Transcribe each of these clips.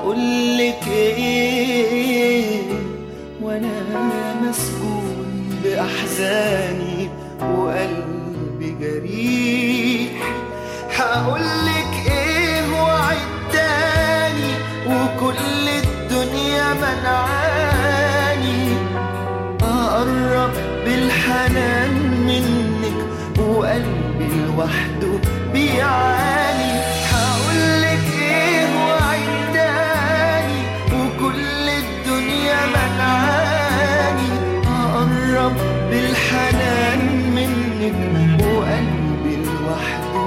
هقولك ايه وانا مسجون باحزاني وقلبي جريح هقولك ايه وعد تاني وكل الدنيا منعاني اقرب بالحنان منك وقلبي لوحده بيعاني هقولك ايه وعداني وكل الدنيا منعاني اقرب بالحنان منك وقلبي لوحده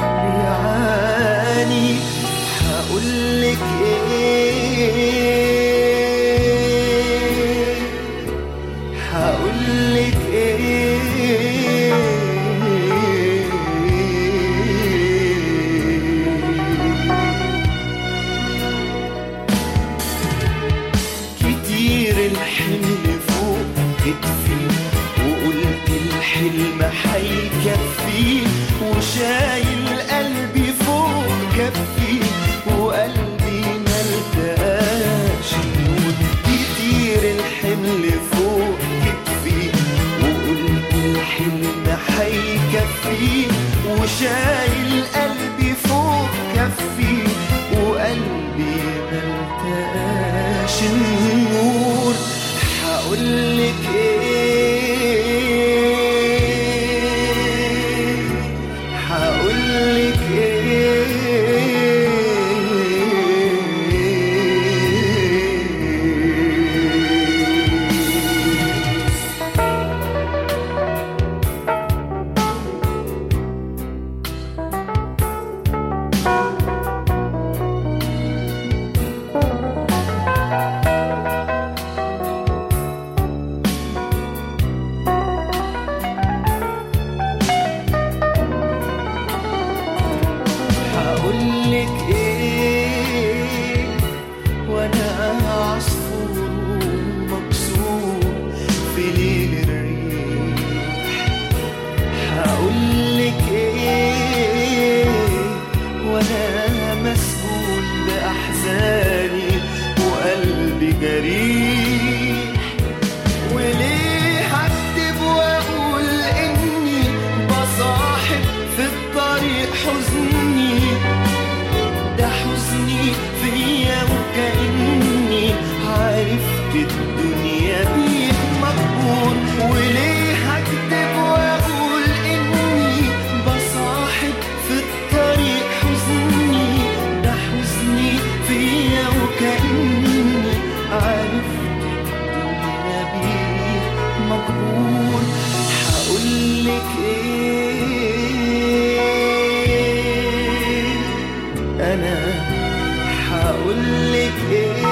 بيعاني هقولك ايه هقولك ايه كتير الحمل فوق كتفي وقلت الحلم حيكفي وشايل قلبي فوق كفي وقلبي ملقاش نور كتير الحمل فوق كتفي وقلت الحلم حيكفي وشايل قلبي فوق كفي وقلبي ملقاش النور هقولك ايه هقولك ايه هقولك ايه وانا عصفور مكسور في ليل الريح هقولك ايه وانا مسجون باحزاني وقلبي جريح وليه هكتب واقول اني بصاحب في الطريق حزني ده حزني فيا وكأني عرفت الدنيا بيه مقبول وليه هكتب واقول اني بصاحب في الطريق حزني ده حزني فيا وكأني عرفت الدنيا بيه مقبول هقولك ايه انا هقولك ايه